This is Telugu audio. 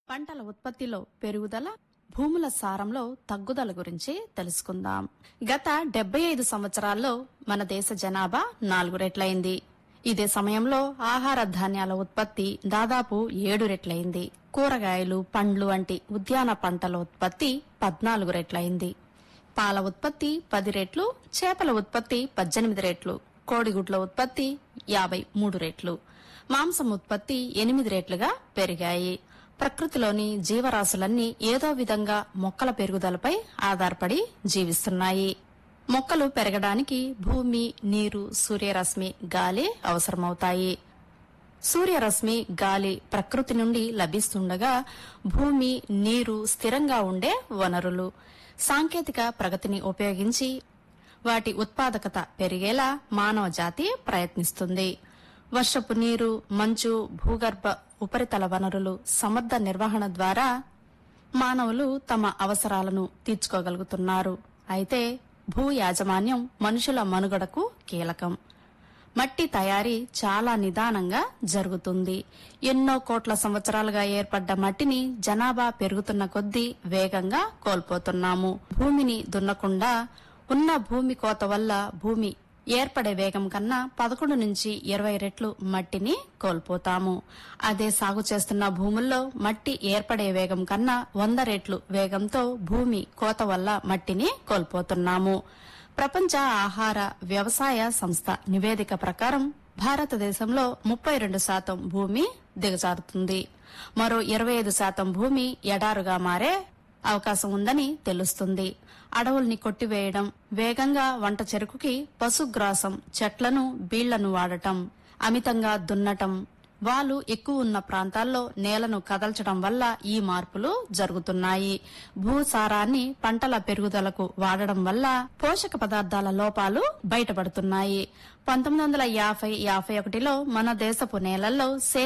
పంటల ఉత్పత్తిలో పెరుగుదల భూముల సారంలో తగ్గుదల గురించి తెలుసుకుందాం గత డెబ్బై ఐదు సంవత్సరాల్లో మన దేశ జనాభా నాలుగు రెట్లయింది ఇదే సమయంలో ఆహార ధాన్యాల ఉత్పత్తి దాదాపు ఏడు రెట్లయింది కూరగాయలు పండ్లు వంటి ఉద్యాన పంటల ఉత్పత్తి పద్నాలుగు రెట్లయింది పాల ఉత్పత్తి పది రెట్లు చేపల ఉత్పత్తి పద్దెనిమిది రెట్లు కోడిగుడ్ల ఉత్పత్తి యాభై మూడు రెట్లు మాంసం ఉత్పత్తి ఎనిమిది రెట్లుగా పెరిగాయి ప్రకృతిలోని జీవరాశులన్నీ ఏదో విధంగా మొక్కల పెరుగుదలపై ఆధారపడి జీవిస్తున్నాయి మొక్కలు పెరగడానికి భూమి నీరు సూర్యరశ్మి గాలి అవసరమవుతాయి సూర్యరశ్మి గాలి ప్రకృతి నుండి లభిస్తుండగా భూమి నీరు స్థిరంగా ఉండే వనరులు సాంకేతిక ప్రగతిని ఉపయోగించి వాటి ఉత్పాదకత పెరిగేలా మానవ జాతి ప్రయత్నిస్తుంది వర్షపు నీరు మంచు భూగర్భ ఉపరితల వనరులు సమర్థ నిర్వహణ ద్వారా మానవులు తమ అవసరాలను తీర్చుకోగలుగుతున్నారు అయితే భూ యాజమాన్యం మనుషుల మనుగడకు కీలకం మట్టి తయారీ చాలా నిదానంగా జరుగుతుంది ఎన్నో కోట్ల సంవత్సరాలుగా ఏర్పడ్డ మట్టిని జనాభా పెరుగుతున్న కొద్దీ వేగంగా కోల్పోతున్నాము భూమిని దున్నకుండా ఉన్న భూమి కోత వల్ల భూమి ఏర్పడే వేగం కన్నా పదకొండు నుంచి ఇరవై రెట్లు మట్టిని కోల్పోతాము అదే సాగు చేస్తున్న భూముల్లో మట్టి ఏర్పడే వేగం కన్నా వంద రెట్లు వేగంతో భూమి కోత వల్ల మట్టిని కోల్పోతున్నాము ప్రపంచ ఆహార వ్యవసాయ సంస్థ నివేదిక ప్రకారం భారతదేశంలో ముప్పై రెండు శాతం భూమి దిగజారుతుంది మరో ఇరవై ఐదు శాతం భూమి ఎడారుగా మారే అవకాశం ఉందని తెలుస్తుంది అడవుల్ని కొట్టివేయడం వేగంగా వంట చెరుకుకి పశుగ్రాసం చెట్లను బీళ్లను వాడటం అమితంగా దున్నటం వాలు ఎక్కువ ఉన్న ప్రాంతాల్లో నేలను కదల్చడం వల్ల ఈ మార్పులు జరుగుతున్నాయి భూసారాన్ని పంటల పెరుగుదలకు వాడడం వల్ల పోషక పదార్థాల లోపాలు బయటపడుతున్నాయి పంతొమ్మిది వందల యాభై యాభై ఒకటిలో మన దేశపు నేలల్లో